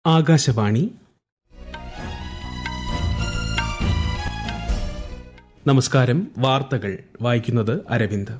ആകാശവാണി നമസ്കാരം വാർത്തകൾ വായിക്കുന്നത് അരവിന്ദ്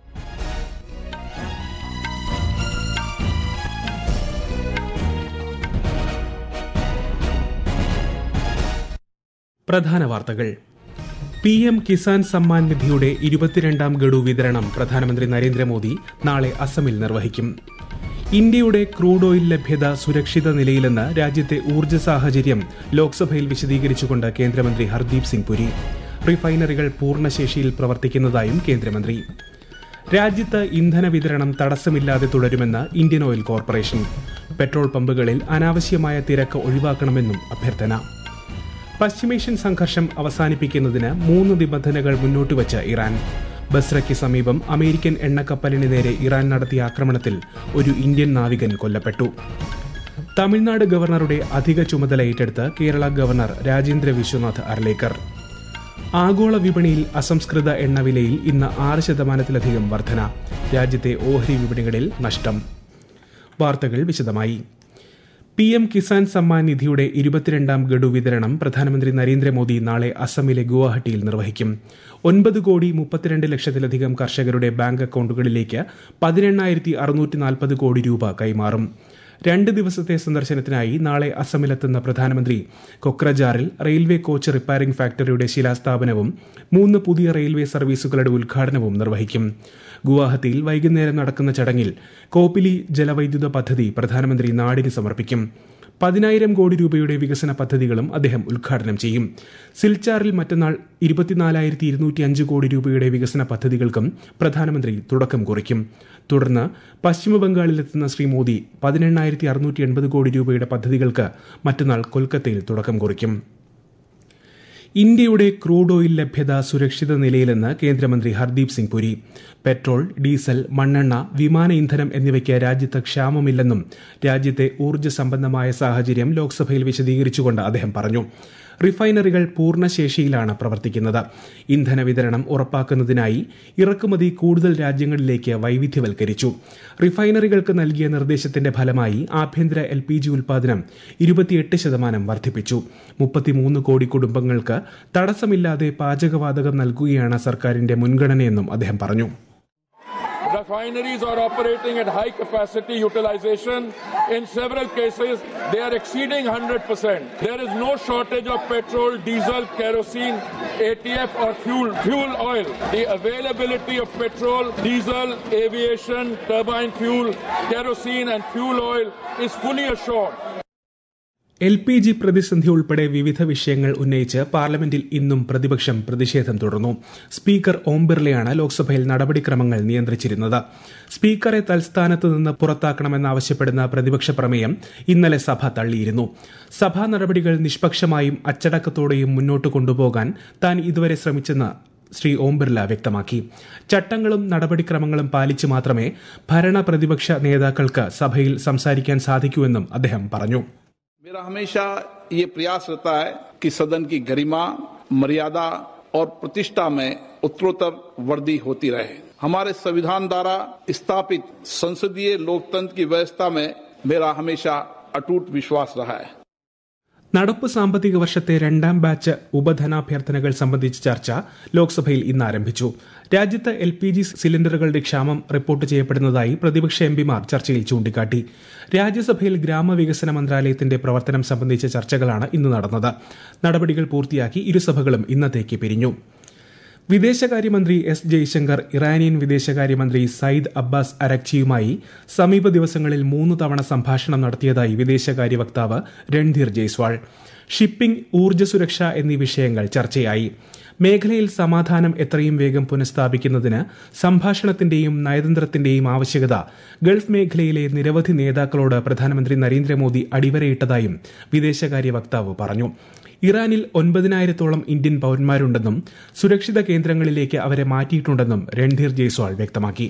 പ്രധാന വാർത്തകൾ പി എം കിസാൻ സമ്മാൻ നിധിയുടെ ഇരുപത്തിരണ്ടാം ഗഡു വിതരണം പ്രധാനമന്ത്രി നരേന്ദ്രമോദി നാളെ അസമിൽ നിർവഹിക്കും ഇന്ത്യയുടെ ക്രൂഡ് ഓയിൽ ലഭ്യത സുരക്ഷിത നിലയിലെന്ന് രാജ്യത്തെ ഊർജ്ജ സാഹചര്യം ലോക്സഭയിൽ വിശദീകരിച്ചുകൊണ്ട് കേന്ദ്രമന്ത്രി ഹർദീപ് സിംഗ് പുരി റിഫൈനറികൾ പൂർണ്ണശേഷിയിൽ പ്രവർത്തിക്കുന്നതായും കേന്ദ്രമന്ത്രി രാജ്യത്ത് ഇന്ധന വിതരണം തടസ്സമില്ലാതെ തുടരുമെന്ന് ഇന്ത്യൻ ഓയിൽ കോർപ്പറേഷൻ പെട്രോൾ പമ്പുകളിൽ അനാവശ്യമായ തിരക്ക് ഒഴിവാക്കണമെന്നും അഭ്യർത്ഥന പശ്ചിമേഷ്യൻ സംഘർഷം അവസാനിപ്പിക്കുന്നതിന് മൂന്ന് നിബന്ധനകൾ മുന്നോട്ട് വച്ച ഇറാൻ ബസ്രയ്ക്ക് സമീപം അമേരിക്കൻ എണ്ണക്കപ്പലിന് നേരെ ഇറാൻ നടത്തിയ ആക്രമണത്തിൽ ഒരു ഇന്ത്യൻ നാവികൻ കൊല്ലപ്പെട്ടു തമിഴ്നാട് ഗവർണറുടെ അധിക ചുമതല ഏറ്റെടുത്ത് കേരള ഗവർണർ രാജേന്ദ്ര വിശ്വനാഥ് അർലേക്കർ ആഗോള വിപണിയിൽ അസംസ്കൃത എണ്ണവിലയിൽ ഇന്ന് ആറ് ശതമാനത്തിലധികം വർധന രാജ്യത്തെ ഓഹരി വിപണികളിൽ നഷ്ടം വാർത്തകൾ വിശദമായി പി എം കിസാൻ സമ്മാൻ നിധിയുടെ ഇരുപത്തിരണ്ടാം ഗഡു വിതരണം പ്രധാനമന്ത്രി നരേന്ദ്രമോദി നാളെ അസമിലെ ഗുവാഹട്ടിയിൽ നിർവഹിക്കും ഒൻപത് കോടി മുപ്പത്തിരണ്ട് ലക്ഷത്തിലധികം കർഷകരുടെ ബാങ്ക് അക്കൌണ്ടുകളിലേക്ക് പതിനെണ്ണായിരത്തി അറുന്നൂറ്റി നാൽപ്പത് കോടി രൂപ കൈമാറും രണ്ട് ദിവസത്തെ സന്ദർശനത്തിനായി നാളെ അസമിലെത്തുന്ന പ്രധാനമന്ത്രി കൊക്രജാറിൽ റെയിൽവേ കോച്ച് റിപ്പയറിംഗ് ഫാക്ടറിയുടെ ശിലാസ്ഥാപനവും മൂന്ന് പുതിയ റെയിൽവേ സർവീസുകളുടെ ഉദ്ഘാടനവും നിർവഹിക്കും ഗുവാഹത്തിയിൽ വൈകുന്നേരം നടക്കുന്ന ചടങ്ങിൽ കോപ്പിലി ജലവൈദ്യുത പദ്ധതി പ്രധാനമന്ത്രി നാടിന് സമർപ്പിക്കും പതിനായിരം കോടി രൂപയുടെ വികസന പദ്ധതികളും അദ്ദേഹം ഉദ്ഘാടനം ചെയ്യും സിൽച്ചാറിൽ മറ്റന്നാൾ ഇരുപത്തിനാലായിരത്തി ഇരുന്നൂറ്റി അഞ്ച് കോടി രൂപയുടെ വികസന പദ്ധതികൾക്കും പ്രധാനമന്ത്രി തുടക്കം കുറിക്കും തുടർന്ന് പശ്ചിമബംഗാളിലെത്തുന്ന ശ്രീ മോദി പതിനെണ്ണായിരത്തി അറുന്നൂറ്റി എൺപത് കോടി രൂപയുടെ പദ്ധതികൾക്ക് മറ്റന്നാൾ കൊൽക്കത്തയിൽ തുടക്കം കുറിക്കും ഇന്ത്യയുടെ ക്രൂഡ് ഓയിൽ ലഭ്യത സുരക്ഷിത നിലയിലെന്ന് കേന്ദ്രമന്ത്രി ഹർദീപ് സിംഗ് പുരി പെട്രോൾ ഡീസൽ മണ്ണെണ്ണ വിമാന ഇന്ധനം എന്നിവയ്ക്ക് രാജ്യത്ത് ക്ഷാമമില്ലെന്നും രാജ്യത്തെ ഊർജ്ജ സംബന്ധമായ സാഹചര്യം ലോക്സഭയിൽ വിശദീകരിച്ചുകൊണ്ട് അദ്ദേഹം പറഞ്ഞു റിഫൈനറികൾ പൂർണ്ണശേഷിയിലാണ് പ്രവർത്തിക്കുന്നത് ഇന്ധന വിതരണം ഉറപ്പാക്കുന്നതിനായി ഇറക്കുമതി കൂടുതൽ രാജ്യങ്ങളിലേക്ക് വൈവിധ്യവൽക്കരിച്ചു റിഫൈനറികൾക്ക് നൽകിയ നിർദ്ദേശത്തിന്റെ ഫലമായി ആഭ്യന്തര എൽ പി ജി ഉൽപാദനം ഇരുപത്തിയെട്ട് ശതമാനം വർദ്ധിപ്പിച്ചു മുപ്പത്തിമൂന്ന് കോടി കുടുംബങ്ങൾക്ക് തടസ്സമില്ലാതെ പാചകവാതകം നൽകുകയാണ് സർക്കാരിന്റെ മുൻഗണനയെന്നും അദ്ദേഹം പറഞ്ഞു Refineries are operating at high capacity utilization. In several cases, they are exceeding 100%. There is no shortage of petrol, diesel, kerosene, ATF or fuel, fuel oil. The availability of petrol, diesel, aviation, turbine fuel, kerosene and fuel oil is fully assured. L P G പ്രതിസന്ധി ഉൾപ്പെടെ വിവിധ വിഷയങ്ങൾ ഉന്നയിച്ച് പാർലമെന്റിൽ ഇന്നും പ്രതിപക്ഷം പ്രതിഷേധം തുടർന്നു സ്പീക്കർ ഓം ബിർളയാണ് ലോക്സഭയിൽ നടപടിക്രമങ്ങൾ നിയന്ത്രിച്ചിരുന്നത് സ്പീക്കറെ തൽസ്ഥാനത്ത് നിന്ന് പുറത്താക്കണമെന്നാവശ്യപ്പെടുന്ന പ്രതിപക്ഷ പ്രമേയം ഇന്നലെ സഭ തള്ളിയിരുന്നു സഭാ നടപടികൾ നിഷ്പക്ഷമായും അച്ചടക്കത്തോടെയും മുന്നോട്ട് കൊണ്ടുപോകാൻ താൻ ഇതുവരെ ശ്രമിച്ചെന്ന് ശ്രീ ഓം ബിർല വ്യക്തമാക്കി ചട്ടങ്ങളും നടപടിക്രമങ്ങളും പാലിച്ചു മാത്രമേ ഭരണ പ്രതിപക്ഷ നേതാക്കൾക്ക് സഭയിൽ സംസാരിക്കാൻ സാധിക്കൂവെന്നും അദ്ദേഹം പറഞ്ഞു मेरा हमेशा ये प्रयास रहता है कि सदन की गरिमा मर्यादा और प्रतिष्ठा में उत्तरोत्तर वृद्धि होती रहे हमारे संविधान द्वारा स्थापित संसदीय लोकतंत्र की व्यवस्था में मेरा हमेशा अटूट विश्वास रहा है നടപ്പ് സാമ്പത്തിക വർഷത്തെ രണ്ടാം ബാച്ച് ഉപധനാഭ്യർത്ഥനകൾ സംബന്ധിച്ച ചർച്ച ലോക്സഭയിൽ ഇന്ന് ആരംഭിച്ചു രാജ്യത്ത് എൽ പി ജി സിലിണ്ടറുകളുടെ ക്ഷാമം റിപ്പോർട്ട് ചെയ്യപ്പെടുന്നതായി പ്രതിപക്ഷ എംപിമാർ ചർച്ചയിൽ ചൂണ്ടിക്കാട്ടി രാജ്യസഭയിൽ ഗ്രാമവികസന മന്ത്രാലയത്തിന്റെ പ്രവർത്തനം സംബന്ധിച്ച ചർച്ചകളാണ് ഇന്ന് നടന്നത് നടപടികൾ പൂർത്തിയാക്കി ഇരുസഭകളും ഇന്നത്തേക്ക് പിരിഞ്ഞു വിദേശകാര്യമന്ത്രി എസ് ജയശങ്കർ ഇറാനിയൻ വിദേശകാര്യമന്ത്രി സയ്യിദ് അബ്ബാസ് അരക്ചിയുമായി സമീപ ദിവസങ്ങളിൽ മൂന്ന് തവണ സംഭാഷണം നടത്തിയതായി വിദേശകാര്യ വക്താവ് രൺധീർ ജയ്സ്വാൾ ഷിപ്പിംഗ് ഊർജ്ജ സുരക്ഷ എന്നീ വിഷയങ്ങൾ ചർച്ചയായി മേഖലയിൽ സമാധാനം എത്രയും വേഗം പുനഃസ്ഥാപിക്കുന്നതിന് സംഭാഷണത്തിന്റെയും നയതന്ത്രത്തിന്റെയും ആവശ്യകത ഗൾഫ് മേഖലയിലെ നിരവധി നേതാക്കളോട് പ്രധാനമന്ത്രി നരേന്ദ്രമോദി അടിവരയിട്ടതായും വിദേശകാര്യ വക്താവ് പറഞ്ഞു ഇറാനിൽ ഒൻപതിനായിരത്തോളം ഇന്ത്യൻ പൌരന്മാരുണ്ടെന്നും സുരക്ഷിത കേന്ദ്രങ്ങളിലേക്ക് അവരെ മാറ്റിയിട്ടുണ്ടെന്നും രൺധീർ ജയ്സ്വാൾ വ്യക്തമാക്കി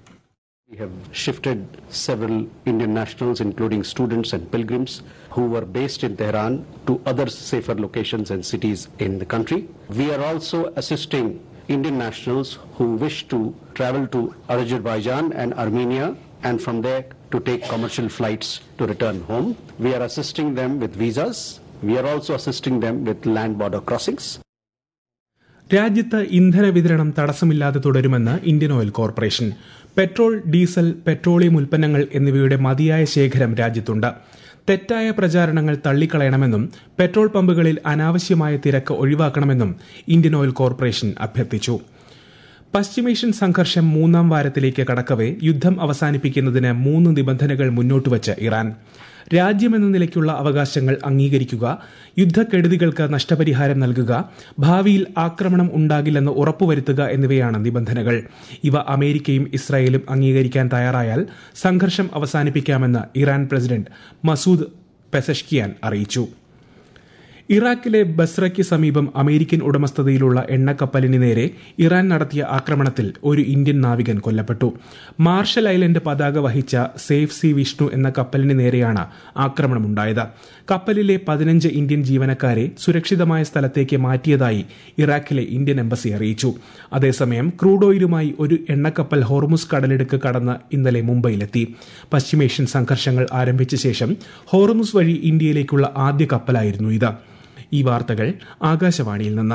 We have shifted several Indian nationals, including students and pilgrims, who were based in Tehran to other safer locations and cities in the country. We are also assisting Indian nationals who wish to travel to Azerbaijan and Armenia and from there to take commercial flights to return home. We are assisting them with visas. We are also assisting them with land border crossings. രാജ്യത്ത് ഇന്ധന വിതരണം തടസ്സമില്ലാതെ തുടരുമെന്ന് Indian oil corporation petrol diesel petroleum ഉൽപ്പന്നങ്ങൾ എന്നിവയുടെ മതിയായ ശേഖരം രാജ്യത്തുണ്ട് തെറ്റായ പ്രചാരണങ്ങൾ തള്ളിക്കളയണമെന്നും പെട്രോൾ പമ്പുകളിൽ അനാവശ്യമായ തിരക്ക് ഒഴിവാക്കണമെന്നും ഇന്ത്യൻ ഓയിൽ കോർപ്പറേഷൻ അഭ്യർത്ഥിച്ചു പശ്ചിമേഷ്യൻ സംഘർഷം മൂന്നാം വാരത്തിലേക്ക് കടക്കവെ യുദ്ധം അവസാനിപ്പിക്കുന്നതിന് മൂന്ന് നിബന്ധനകൾ മുന്നോട്ടുവച്ച് ഇറാൻ രാജ്യമെന്ന നിലയ്ക്കുള്ള അവകാശങ്ങൾ അംഗീകരിക്കുക യുദ്ധക്കെടുതികൾക്ക് നഷ്ടപരിഹാരം നൽകുക ഭാവിയിൽ ആക്രമണം ഉണ്ടാകില്ലെന്ന് ഉറപ്പുവരുത്തുക എന്നിവയാണ് നിബന്ധനകൾ ഇവ അമേരിക്കയും ഇസ്രായേലും അംഗീകരിക്കാൻ തയ്യാറായാൽ സംഘർഷം അവസാനിപ്പിക്കാമെന്ന് ഇറാൻ പ്രസിഡന്റ് മസൂദ് പെസഷ്കിയാൻ അറിയിച്ചു ഇറാഖിലെ ബസ്രയ്ക്ക് സമീപം അമേരിക്കൻ ഉടമസ്ഥതയിലുള്ള എണ്ണക്കപ്പലിന് നേരെ ഇറാൻ നടത്തിയ ആക്രമണത്തിൽ ഒരു ഇന്ത്യൻ നാവികൻ കൊല്ലപ്പെട്ടു മാർഷൽ ഐലൻഡ് പതാക വഹിച്ച സേഫ് സി വിഷ്ണു എന്ന കപ്പലിന് നേരെയാണ് ആക്രമണമുണ്ടായത് കപ്പലിലെ പതിനഞ്ച് ഇന്ത്യൻ ജീവനക്കാരെ സുരക്ഷിതമായ സ്ഥലത്തേക്ക് മാറ്റിയതായി ഇറാഖിലെ ഇന്ത്യൻ എംബസി അറിയിച്ചു അതേസമയം ക്രൂഡ് ഓയിലുമായി ഒരു എണ്ണക്കപ്പൽ ഹോർമുസ് കടലിടുക്ക് കടന്ന് ഇന്നലെ മുംബൈയിലെത്തി പശ്ചിമേഷ്യൻ സംഘർഷങ്ങൾ ആരംഭിച്ച ശേഷം ഹോർമുസ് വഴി ഇന്ത്യയിലേക്കുള്ള ആദ്യ കപ്പലായിരുന്നു ഇത് ഈ വാർത്തകൾ ആകാശവാണിയിൽ നിന്ന്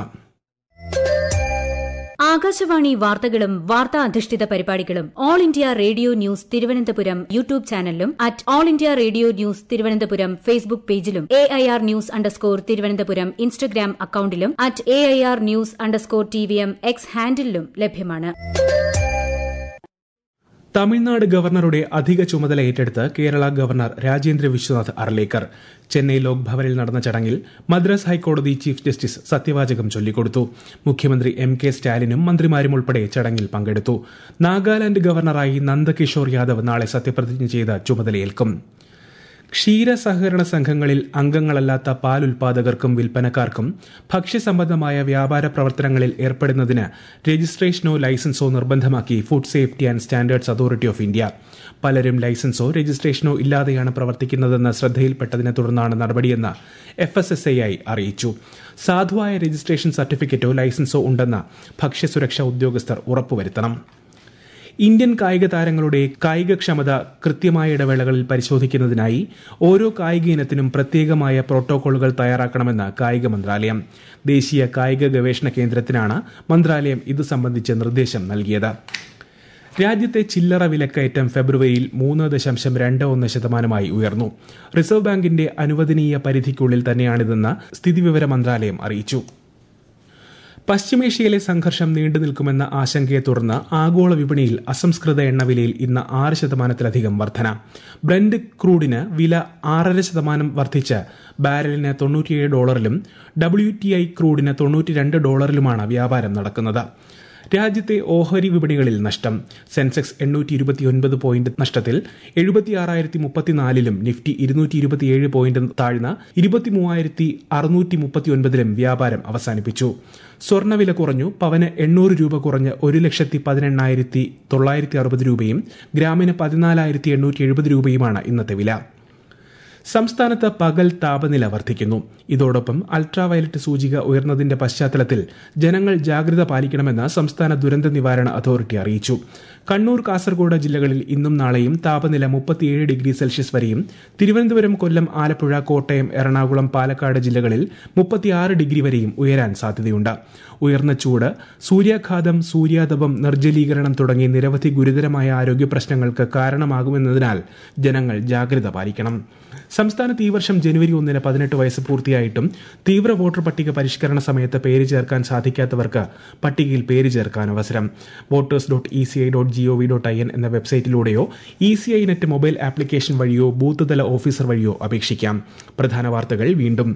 ആകാശവാണി വാർത്തകളും വാർത്താ അധിഷ്ഠിത പരിപാടികളും all India radio news Thiruvananthapuram YouTube ചാനലിലും at all India radio news Thiruvananthapuram Facebook പേജിലും A I R news underscore Thiruvananthapuram Instagram അക്കൌണ്ടിലും at A I R news underscore T V M X ഹാൻഡിലും ലഭ്യമാണ് തമിഴ്നാട് ഗവർണറുടെ അധിക ചുമതല ഏറ്റെടുത്ത് കേരള ഗവർണർ രാജേന്ദ്ര വിശ്വനാഥ് അർലേക്കർ ചെന്നൈ ലോക്ഭവനിൽ നടന്ന ചടങ്ങിൽ മദ്രാസ് ഹൈക്കോടതി ചീഫ് ജസ്റ്റിസ് സത്യവാചകം ചൊല്ലിക്കൊടുത്തു മുഖ്യമന്ത്രി എം കെ സ്റ്റാലിനും മന്ത്രിമാരും ഉൾപ്പെടെ ചടങ്ങിൽ പങ്കെടുത്തു നാഗാലാന്റ് ഗവർണറായി നന്ദകിഷോർ യാദവ് നാളെ സത്യപ്രതിജ്ഞ ചെയ്ത് ചുമതലയേൽക്കും ക്ഷീര സഹകരണ സംഘങ്ങളിൽ അംഗങ്ങളല്ലാത്ത പാൽ ഉൽപാദകർക്കും വിൽപ്പനക്കാർക്കും ഭക്ഷ്യസംബന്ധമായ വ്യാപാര പ്രവർത്തനങ്ങളിൽ ഏർപ്പെടുന്നതിന് രജിസ്ട്രേഷനോ ലൈസൻസോ നിർബന്ധമാക്കി food safety and standards authority of India പലരും ലൈസൻസോ രജിസ്ട്രേഷനോ ഇല്ലാതെയാണ് പ്രവർത്തിക്കുന്നതെന്ന് ശ്രദ്ധയിൽപ്പെട്ടതിനെ തുടർന്നാണ് നടപടിയെന്ന് എഫ് എസ് എസ് ഐ അറിയിച്ചു സാധുവായ രജിസ്ട്രേഷൻ സർട്ടിഫിക്കറ്റോ ലൈസൻസോ ഉണ്ടെന്ന് ഭക്ഷ്യസുരക്ഷാ ഉദ്യോഗസ്ഥർ ഉറപ്പുവരുത്തണം ഇന്ത്യൻ കായിക താരങ്ങളുടെ കായികക്ഷമത കൃത്യമായ ഇടവേളകളിൽ പരിശോധിക്കുന്നതിനായി ഓരോ കായിക ഇനത്തിനും പ്രത്യേകമായ പ്രോട്ടോകോളുകൾ തയ്യാറാക്കണമെന്ന് കായിക മന്ത്രാലയം ദേശീയ കായിക ഗവേഷണ കേന്ദ്രത്തിനാണ് മന്ത്രാലയം ഇത് സംബന്ധിച്ച് നിർദ്ദേശം നൽകിയത് രാജ്യത്തെ ചില്ലറ വിലക്കയറ്റം ഫെബ്രുവരിയിൽ മൂന്ന് ദശാംശം രണ്ട് ഒന്ന് ശതമാനമായി ഉയർന്നു റിസർവ് ബാങ്കിന്റെ അനുവദനീയ പരിധിക്കുള്ളിൽ തന്നെയാണിതെന്ന് സ്ഥിതിവിവര മന്ത്രാലയം അറിയിച്ചു പശ്ചിമേഷ്യയിലെ സംഘർഷം നീണ്ടു നിൽക്കുമെന്ന ആശങ്കയെ തുടർന്ന് ആഗോള വിപണിയിൽ അസംസ്കൃത എണ്ണവിലയിൽ ഇന്ന് ആറ് ശതമാനത്തിലധികം വർധന ബ്രന്റ് ക്രൂഡിന് വില ആറര ശതമാനം വർദ്ധിച്ച് ബാരലിന് തൊണ്ണൂറ്റിയേഴ് ഡോളറിലും ഡബ്ല്യു ടി ഐ ക്രൂഡിന് തൊണ്ണൂറ്റിരണ്ട് ഡോളറിലുമാണ് വ്യാപാരം നടക്കുന്നത് രാജ്യത്തെ ഓഹരി വിപണികളിൽ നഷ്ടം സെൻസെക്സ് എണ്ണൂറ്റി ഇരുപത്തിയൊൻപത് പോയിന്റ് നഷ്ടത്തിൽ എഴുപത്തിയാറായിരത്തി മുപ്പത്തിനാലിലും നിഫ്റ്റി ഇരുന്നൂറ്റി ഇരുപത്തിയേഴ് പോയിന്റ് താഴ്ന്ന ഇരുപത്തിമൂവായിരത്തി അറുന്നൂറ്റി മുപ്പത്തിയൊൻപതിലും വ്യാപാരം അവസാനിപ്പിച്ചു സ്വർണ്ണവില കുറഞ്ഞു പവന് എണ്ണൂറ് രൂപ കുറഞ്ഞ് ഒരു ലക്ഷത്തി പതിനെണ്ണായിരത്തി തൊള്ളായിരത്തി അറുപത് രൂപയും ഗ്രാമിന് പതിനാലായിരത്തി എണ്ണൂറ്റി എഴുപത് രൂപയുമാണ് ഇന്നത്തെ വില സംസ്ഥാനത്ത് പകൽ താപനില വർദ്ധിക്കുന്നു ഇതോടൊപ്പം അൾട്രാവയലറ്റ് സൂചിക ഉയർന്നതിന്റെ പശ്ചാത്തലത്തിൽ ജനങ്ങൾ ജാഗ്രത പാലിക്കണമെന്ന് സംസ്ഥാന ദുരന്ത നിവാരണ അതോറിറ്റി അറിയിച്ചു കണ്ണൂർ കാസർഗോഡ് ജില്ലകളിൽ ഇന്നും നാളെയും താപനില മുപ്പത്തിയേഴ് ഡിഗ്രി സെൽഷ്യസ് വരെയും തിരുവനന്തപുരം കൊല്ലം ആലപ്പുഴ കോട്ടയം എറണാകുളം പാലക്കാട് ജില്ലകളിൽ മുപ്പത്തിയാറ് ഡിഗ്രി വരെയും ഉയരാൻ സാധ്യതയുണ്ട് ഉയർന്ന ചൂട് സൂര്യാഘാതം സൂര്യാതപം നിർജ്ജലീകരണം തുടങ്ങി നിരവധി ഗുരുതരമായ ആരോഗ്യ പ്രശ്നങ്ങൾക്ക് കാരണമാകുമെന്നതിനാൽ ജനങ്ങൾ ജാഗ്രത പാലിക്കണം സംസ്ഥാനത്ത് ഈ വർഷം ജനുവരി ഒന്നിന് പതിനെട്ട് വയസ്സ് പൂർത്തിയായിട്ടും തീവ്ര വോട്ടർ പട്ടിക പരിഷ്കരണ സമയത്ത് പേര് ചേർക്കാൻ സാധിക്കാത്തവർക്ക് പട്ടികയിൽ പേര് ചേർക്കാൻ അവസരം voters dot E C I dot G O V dot I N എന്ന വെബ്സൈറ്റിലൂടെയോ E C I net mobile application വഴിയോ ബൂത്ത് തല ഓഫീസർ വഴിയോ അപേക്ഷിക്കാം പ്രധാന വാർത്തകൾ വീണ്ടും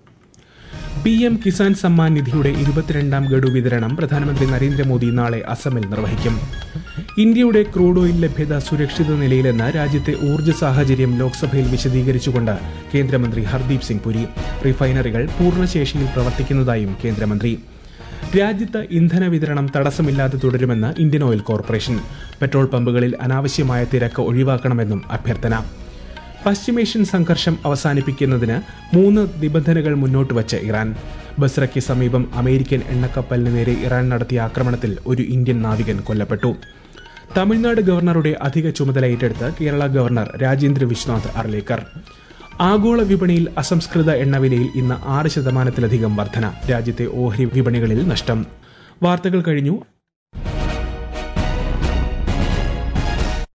പി എം കിസാൻ സമ്മാൻ നിധിയുടെ ഇരുപത്തിരണ്ടാം ഗഡു വിതരണം പ്രധാനമന്ത്രി നരേന്ദ്രമോദി നാളെ അസമിൽ നിർവഹിക്കും ഇന്ത്യയുടെ ക്രൂഡ് ഓയിൽ ലഭ്യത സുരക്ഷിത നിലയിലെന്ന് രാജ്യത്തെ ഊർജ്ജ സാഹചര്യം ലോക്സഭയിൽ വിശദീകരിച്ചുകൊണ്ട് കേന്ദ്രമന്ത്രി ഹർദീപ് സിംഗ് പുരി റിഫൈനറികൾ പൂർണ്ണശേഷിയിൽ പ്രവർത്തിക്കുന്നതായും കേന്ദ്രമന്ത്രി രാജ്യത്ത് ഇന്ധന വിതരണം തടസ്സമില്ലാതെ തുടരുമെന്ന് ഇന്ത്യൻ ഓയിൽ കോർപ്പറേഷൻ പെട്രോൾ പമ്പുകളിൽ അനാവശ്യമായ തിരക്ക് ഒഴിവാക്കണമെന്നും അഭ്യർത്ഥന പശ്ചിമേഷ്യൻ സംഘർഷം അവസാനിപ്പിക്കുന്നതിന് മൂന്ന് നിബന്ധനകൾ മുന്നോട്ട് വച്ച് ഇറാൻ ബസ്രയ്ക്ക് സമീപം അമേരിക്കൻ എണ്ണക്കപ്പലിന് നേരെ ഇറാൻ നടത്തിയ ആക്രമണത്തിൽ ഒരു ഇന്ത്യൻ നാവികൻ കൊല്ലപ്പെട്ടു തമിഴ്നാട് ഗവർണറുടെ അധിക ചുമതല ഏറ്റെടുത്ത് കേരള ഗവർണർ രാജേന്ദ്ര വിശ്വനാഥ് അർലേക്കർ ആഗോള വിപണിയിൽ അസംസ്കൃത എണ്ണവിലയിൽ ഇന്ന് ആറ് ശതമാനത്തിലധികം വർധന രാജ്യത്തെ ഓഹരി വിപണികളിൽ നഷ്ടം വാർത്തകൾ കഴിഞ്ഞു